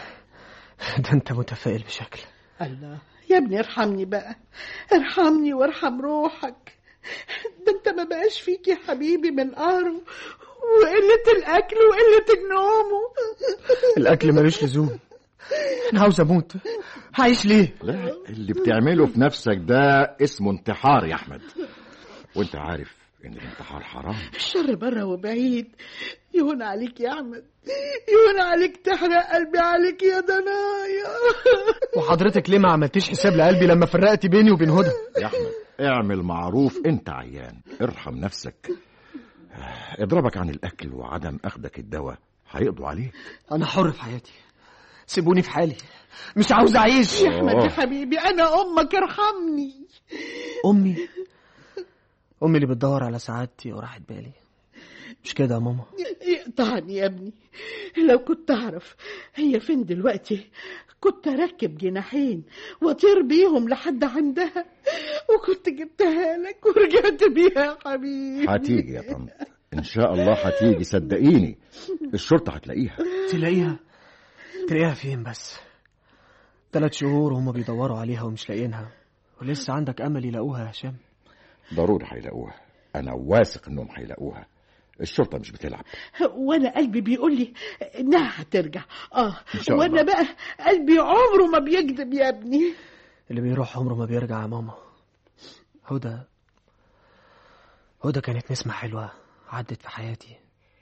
ده انت متفائل بشكل الله يا ابني ارحمني بقى ارحمني وارحم روحك ده انت ما بقاش فيك يا حبيبي من قهره وقلة الأكل وقلة النوم الاكل ملوش لزوم انا عاوز اموت هعيش ليه لا اللي بتعمله في نفسك ده اسمه انتحار يا احمد وانت عارف ان الانتحار حرام الشر بره وبعيد يهون عليك يا أحمد يهون عليك تحرق قلبي عليك يا دنايا وحضرتك ليه ما عملتيش حساب لقلبي لما فرقتي بيني وبين هدى يا احمد اعمل معروف انت عيان ارحم نفسك اضربك عن الاكل وعدم اخدك الدواء هيقضوا عليك انا حر في حياتي سيبوني في حالي مش عاوز اعيش يا أحمد يا حبيبي أنا أمك ارحمني امي امي اللي بتدور على سعادتي وراحة بالي مش كده يا ماما يقطعني يا ابني لو كنت أعرف هي فين دلوقتي كنت أركب جناحين وأطير بيهم لحد عندها وكنت جبتها لك ورجعت بيها يا حبيبي هتيجي يا طنط ان شاء الله هتيجي صدقيني الشرطه هتلاقيها تلاقيها تلاقيها فين بس ثلاث شهور وهم بيدوروا عليها ومش لاقيينها ولسه عندك امل يلاقوها يا هشام ضروري هيلاقوها انا واثق انهم هيلاقوها الشرطه مش بتلعب وانا قلبي بيقول لي انها هترجع اه إن شاء وانا الله. بقى قلبي عمره ما بيكذب يا ابني اللي بيروح عمره ما بيرجع يا ماما هدى هدى كانت نسمة حلوة عدت في حياتي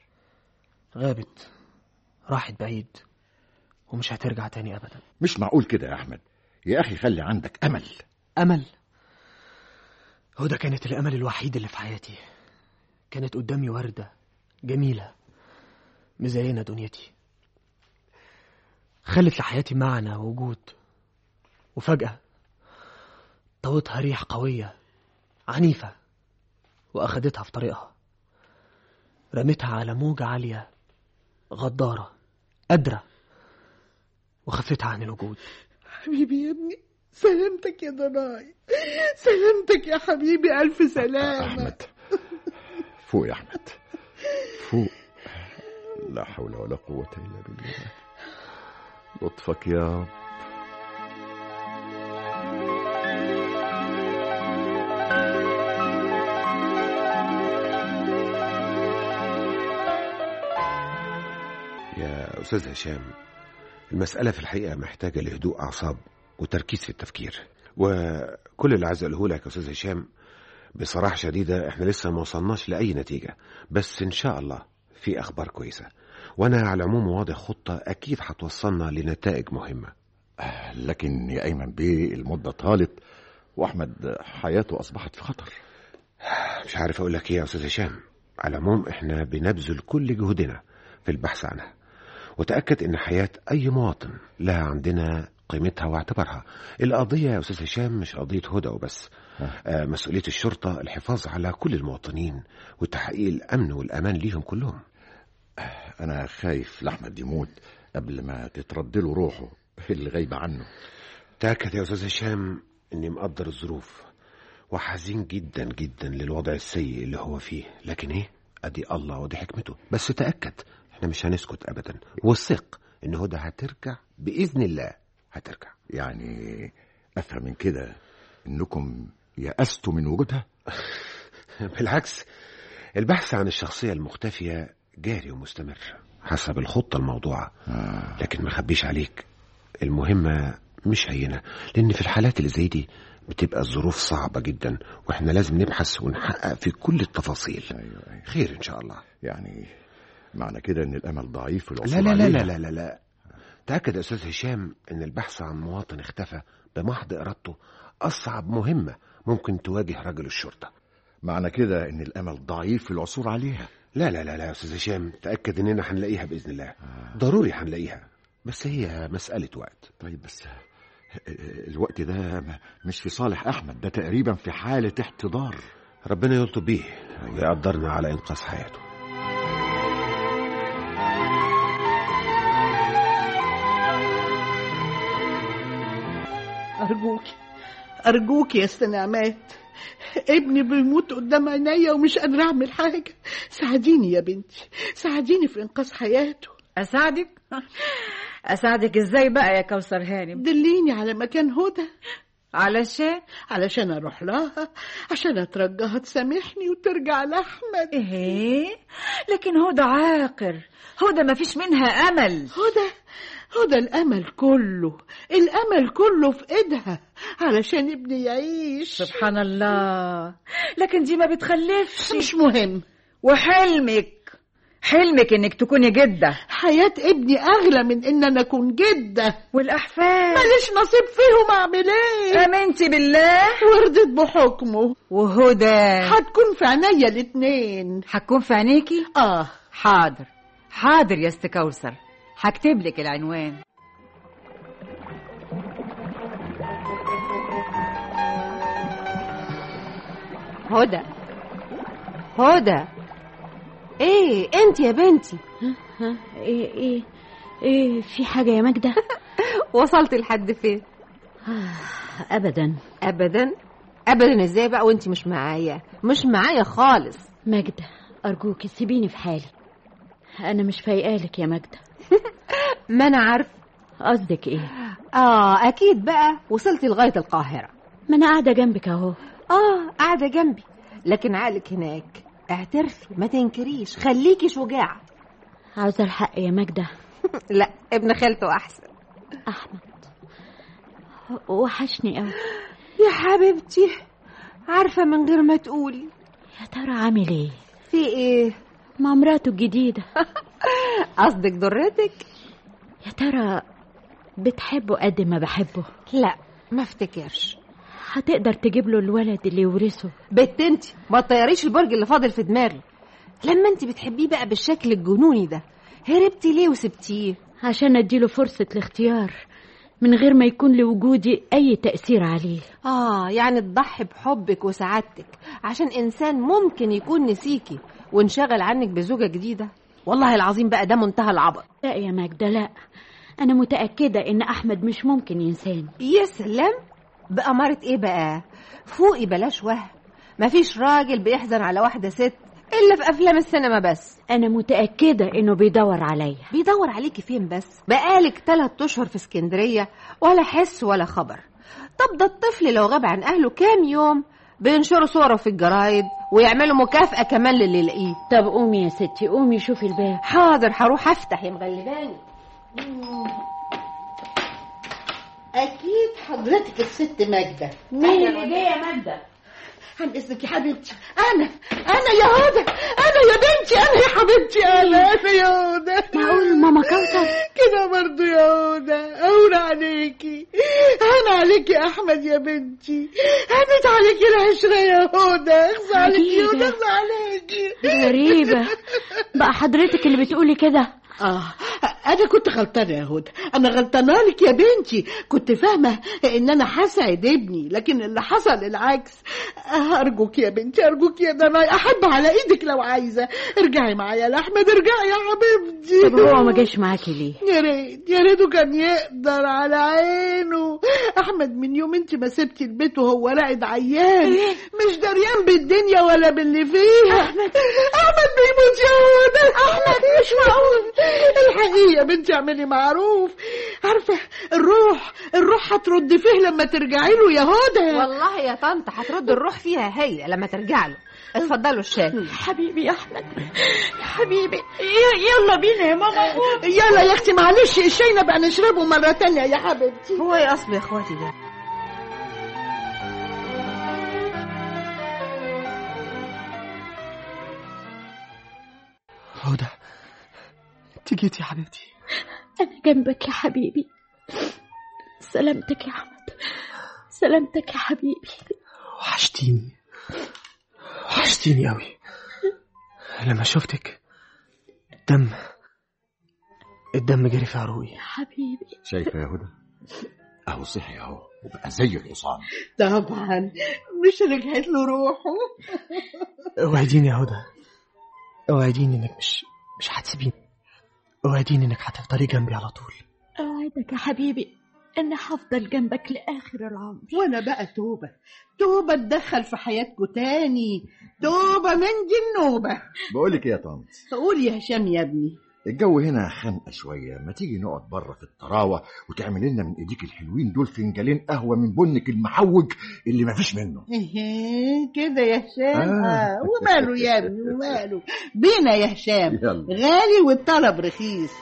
غابت راحت بعيد ومش هترجع تاني أبدا مش معقول كده يا احمد يا اخي خلي عندك امل أمل هدى كانت الأمل الوحيد اللي في حياتي كانت قدامي وردة جميلة مزينة دنيتي خلت لحياتي معنى ووجود وفجأة طوتها ريح قوية عنيفة وأخدتها في طريقها رمتها على موجة عالية غدارة قادرة وخفيت عن الوجود حبيبي يا ابني سلامتك يا ضناي سلامتك يا حبيبي ألف سلامة أحمد فوق يا أحمد فوق لا حول ولا قوة إلا بالله لطفك يا رب يا أستاذ هشام المسألة في الحقيقة محتاجة لهدوء أعصاب وتركيز في التفكير وكل اللي عايز أقوله لك يا أستاذ هشام بصراحة شديدة احنا لسه ما وصلناش لأي نتيجة بس إن شاء الله في أخبار كويسة وأنا على العموم واضح خطة أكيد هتوصلنا لنتائج مهمة لكن يا أيمن بيه المدة طالت وأحمد حياته أصبحت في خطر مش عارف أقول لك إيه يا أستاذ هشام على العموم احنا بنبذل كل جهدنا في البحث عنها وتأكد إن حياة أي مواطن لها عندنا قيمتها واعتبارها القضية يا أستاذ هشام مش قضية هدى وبس آه مسؤولية الشرطة الحفاظ على كل المواطنين وتحقيق الأمن والأمان ليهم كلهم أنا خايف لأحمد يموت قبل ما تترد له روحه اللي غايبة عنه تأكد يا أستاذ هشام إني مقدر الظروف وحزين جدا جدا للوضع السيء اللي هو فيه لكن إيه أدي الله ودي حكمته بس تأكد إحنا مش هنسكت أبدا والثق إن هدى هترجع بإذن الله هترجع يعني أفهم من كده إنكم يأستوا من وجودها بالعكس البحث عن الشخصية المختفية جاري ومستمر حسب الخطة الموضوعة آه. لكن ما خبيش عليك المهمة مش هينة لأن في الحالات اللي زي دي بتبقى الظروف صعبة جدا وإحنا لازم نبحث ونحقق في كل التفاصيل أيوة أيوة. خير إن شاء الله يعني معنى كده إن الأمل ضعيف في لا الوصول لا لا عليها. لا لا لا لا تأكد يا أستاذ هشام إن البحث عن مواطن اختفى بمحض إرادته أصعب مهمة ممكن تواجه رجل الشرطة معنى كده إن الأمل ضعيف في العثور عليها لا لا لا لا يا أستاذ هشام تأكد إننا هنلاقيها بإذن الله ضروري هنلاقيها بس هي مسألة وقت طيب بس الوقت ده ما- مش في صالح أحمد ده تقريبا في حالة احتضار ربنا يلطف بيه ويقدرنا على إنقاذ حياته أرجوك أرجوك يا استنعمات ابني بيموت قدام عينيا ومش قادرة أعمل حاجة ساعديني يا بنتي ساعديني في إنقاذ حياته أساعدك؟ أساعدك إزاي بقى يا كوثر هانم؟ دليني على مكان هدى علشان علشان أروح لها عشان أترجاها تسامحني وترجع لأحمد إيه؟ لكن هدى عاقر هدى ما فيش منها أمل هدى هدى الأمل كله الأمل كله في إيدها علشان ابني يعيش سبحان الله لكن دي ما بتخلفش مش مهم وحلمك حلمك انك تكوني جدة حياة ابني أغلى من إن أنا أكون جدة والأحفاد ماليش نصيب فيهم أعمل إيه آمنتي بالله ورضيت بحكمه وهدى هتكون في عينيا الاتنين هتكون في عينيكي آه حاضر حاضر يا است كوثر هكتب لك العنوان هدى هدى ايه انت يا بنتي ها ايه ايه ايه في حاجة يا ماجدة وصلت لحد فين ابدا ابدا ابدا ازاي بقى وانت مش معايا مش معايا خالص ماجدة ارجوك سيبيني في حالي انا مش فايقالك يا ماجدة ما انا عارف قصدك ايه اه اكيد بقى وصلتي لغايه القاهره ما انا قاعدة جنبك اهو اه قاعده جنبي لكن عقلك هناك اعترفي ما تنكريش خليكي شجاعه عاوزة الحق يا ماجدة لا ابن خالته احسن احمد وحشني قوي يا حبيبتي عارفه من غير ما تقولي يا ترى عامل ايه في ايه مع مراته الجديدة قصدك ضرتك يا ترى بتحبه قد ما بحبه لا ما افتكرش هتقدر تجيب له الولد اللي يورثه بت انت ما تطيريش البرج اللي فاضل في دماغي لما انت بتحبيه بقى بالشكل الجنوني ده هربتي ليه وسبتيه عشان اديله فرصة الاختيار من غير ما يكون لوجودي اي تأثير عليه اه يعني تضحي بحبك وسعادتك عشان انسان ممكن يكون نسيكي وانشغل عنك بزوجة جديدة والله العظيم بقى ده منتهى العبط لا يا ماجدة لا أنا متأكدة إن أحمد مش ممكن ينساني يا سلام بأمارة ايه بقى فوقي بلاش وهم مفيش راجل بيحزن على واحدة ست إلا في أفلام السينما بس أنا متأكدة إنه بيدور عليا بيدور عليكي فين بس بقالك تلات أشهر في اسكندرية ولا حس ولا خبر طب ده الطفل لو غاب عن أهله كام يوم بينشروا صوره في الجرايد ويعملوا مكافأة كمان للي يلاقيه طب قومي يا ستي قومي شوفي الباب حاضر هروح أفتح يا مغلباني اكيد حضرتك الست ماجده مين اللي جاية يا ماجدة عن اذنك يا حبيبتي انا انا يا هدى انا يا بنتي انا يا حبيبتي انا انا يا هدى معقول ماما كوثر كده برضو يا هدى اورى عليكي هان عليكي يا احمد يا بنتي هانت عليكي العشره يا هدى اخزى عليكي يا هدى عجيبة. اخزى عليكي غريبة بقى حضرتك اللي بتقولي كده اه انا كنت غلطانه يا هدى انا غلطانه لك يا بنتي كنت فاهمه ان انا هسعد ابني لكن اللي حصل العكس آه، ارجوك يا بنتي ارجوك يا ده انا احب على ايدك لو عايزه ارجعي معايا لاحمد ارجعي يا حبيبتي طب هو ما جاش معاكي ليه يا ريت يا ريته كان يقدر على عينه احمد من يوم انت ما سبتي البيت وهو راقد عيان مش دريان بالدنيا ولا باللي فيها احمد احمد بيموت يا هدى احمد مش معقول الحقيقه يا بنتي اعملي معروف عارفه الروح الروح هترد فيه لما ترجعي له يا هدى والله يا طنط هترد الروح فيها هي لما ترجع له اتفضلوا الشاي حبيبي يا أحمد يا حبيبي ي- يلا بينا يا ماما يلا يا اختي معلش الشاي نبقى نشربه مره تانية يا حبيبتي هو ايه اصله يا اخواتي ده هدى انت جيتي يا حبيبتي أنا جنبك يا حبيبي سلامتك يا أحمد سلامتك يا حبيبي وحشتيني وحشتيني قوي لما شفتك الدم الدم جري في عروقي حبيبي شايفه يا هدى اهو صحي اهو وبقى زي الحصان طبعا مش رجعت له روحه اوعديني يا هدى اوعديني انك مش مش هتسيبيني اوعديني انك هتفضلي جنبي على طول أوعدك يا حبيبي إني هفضل جنبك لآخر العمر وانا بقى توبه توبه اتدخل في حياتكم تاني توبه من دي النوبه بقول لك ايه يا طنط قول يا هشام يا ابني الجو هنا خانقه شويه ما تيجي نقعد بره في الطراوه وتعمل لنا من ايديك الحلوين دول فنجانين قهوه من بنك المحوج اللي ما فيش منه إيه كده يا هشام آه. آه. وماله يا ابني وماله بينا يا هشام يلا غالي والطلب رخيص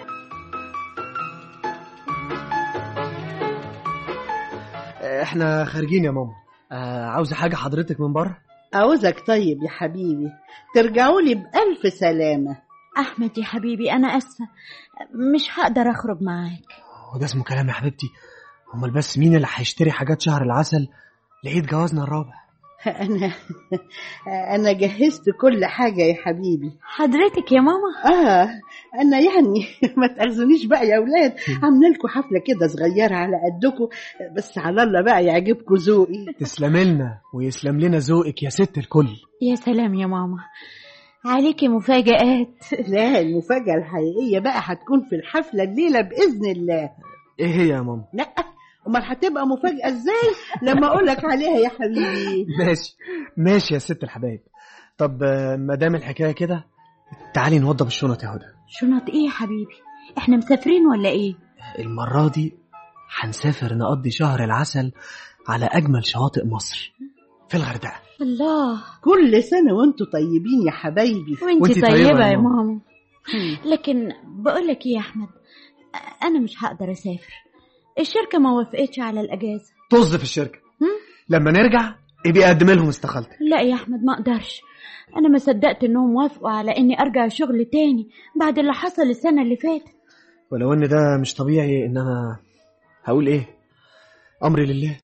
احنا خارجين يا ماما آه عاوزه حاجه حضرتك من بره عاوزك طيب يا حبيبي ترجعوا لي بألف سلامة أحمد يا حبيبي أنا آسفة مش هقدر أخرج معاك وده اسمه كلام يا حبيبتي امال بس مين اللي هيشتري حاجات شهر العسل لقيت جوازنا الرابع أنا أنا جهزت كل حاجة يا حبيبي حضرتك يا ماما آه أنا يعني ما تأخذونيش بقى يا أولاد عاملة لكم حفلة كده صغيرة على قدكم بس على الله بقى يعجبكم ذوقي تسلم لنا ويسلم لنا ذوقك يا ست الكل يا سلام يا ماما عليكي مفاجآت لا المفاجأة الحقيقية بقى هتكون في الحفلة الليلة بإذن الله ايه هي يا ماما لا أمال هتبقى مفاجأة إزاي لما أقول لك عليها يا حبيبي ماشي ماشي يا ست الحبايب طب آه، ما دام الحكايه كده تعالي نوضب الشنط يا هدى شنط إيه يا حبيبي إحنا مسافرين ولا إيه المره دي هنسافر نقضي شهر العسل على اجمل شواطئ مصر في الغردقه الله كل سنة وانتوا طيبين يا حبايبي وانت وانتي طيبة, طيبة يا يا ماما. ماما لكن بقولك ايه يا احمد انا مش هقدر اسافر الشركة ما وافقتش على الاجازة طز في الشركه هم؟ لما نرجع ابقي قدم لهم استقالتك لا يا احمد ما اقدرش انا ما صدقت انهم وافقوا على اني ارجع الشغل تاني بعد اللي حصل السنة اللي فاتت ولو ان ده مش طبيعي انما هقول ايه امري لله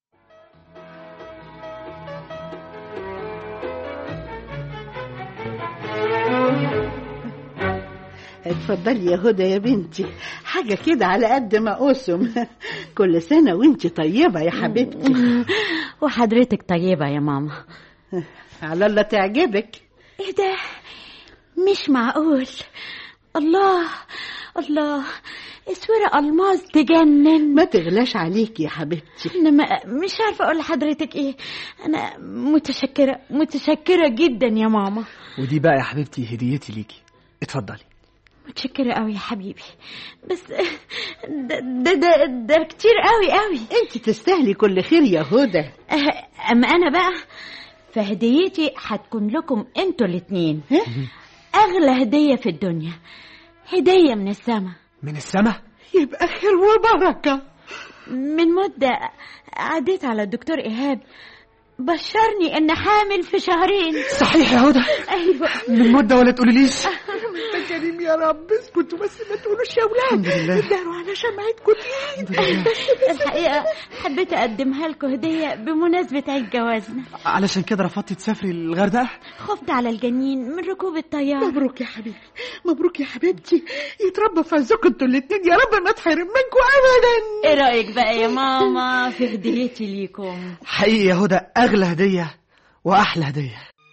اتفضلي يا هدى يا بنتي حاجة كده على قد ما أسم كل سنة وانت طيبة يا حبيبتي وحضرتك طيبة يا ماما على الله تعجبك ايه ده مش معقول الله الله اسورة الماس تجنن ما تغلاش عليك يا حبيبتي انا ما مش عارفه اقول لحضرتك ايه انا متشكره متشكره جدا يا ماما ودي بقى يا حبيبتي هديتي ليكي اتفضلي متشكره قوي يا حبيبي بس ده ده ده, ده كتير قوي قوي انت تستاهلي كل خير يا هدى أه، اما انا بقى فهديتي هتكون لكم انتوا الاتنين اغلى هديه في الدنيا هديه من السما من السما يبقى خير وبركه من مده عديت على الدكتور ايهاب بشرني ان حامل في شهرين صحيح يا هدى ايوه من مده ولا تقوليليش انت كريم يا رب اسكتوا بس ما تقولوش يا اولاد الحمد لله. داروا على شمعتكم دي الحقيقه حبيت اقدمها لكم هديه بمناسبه عيد جوازنا علشان كده رفضتي تسافري الغردقه خفت على الجنين من ركوب الطياره مبروك يا حبيبي مبروك يا حبيبتي يتربى في عزكم انتوا الاتنين يا رب ما تحرم منكم ابدا ايه رايك بقى يا ماما في هديتي ليكم حقيقي يا هدى اغلى هديه واحلى هديه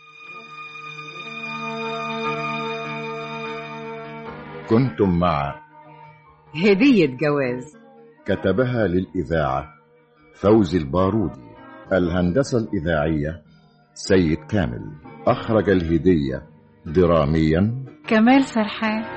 كنتم مع هدية جواز كتبها للإذاعة فوزي البارودي الهندسة الإذاعية سيد كامل أخرج الهدية دراميا كمال سرحان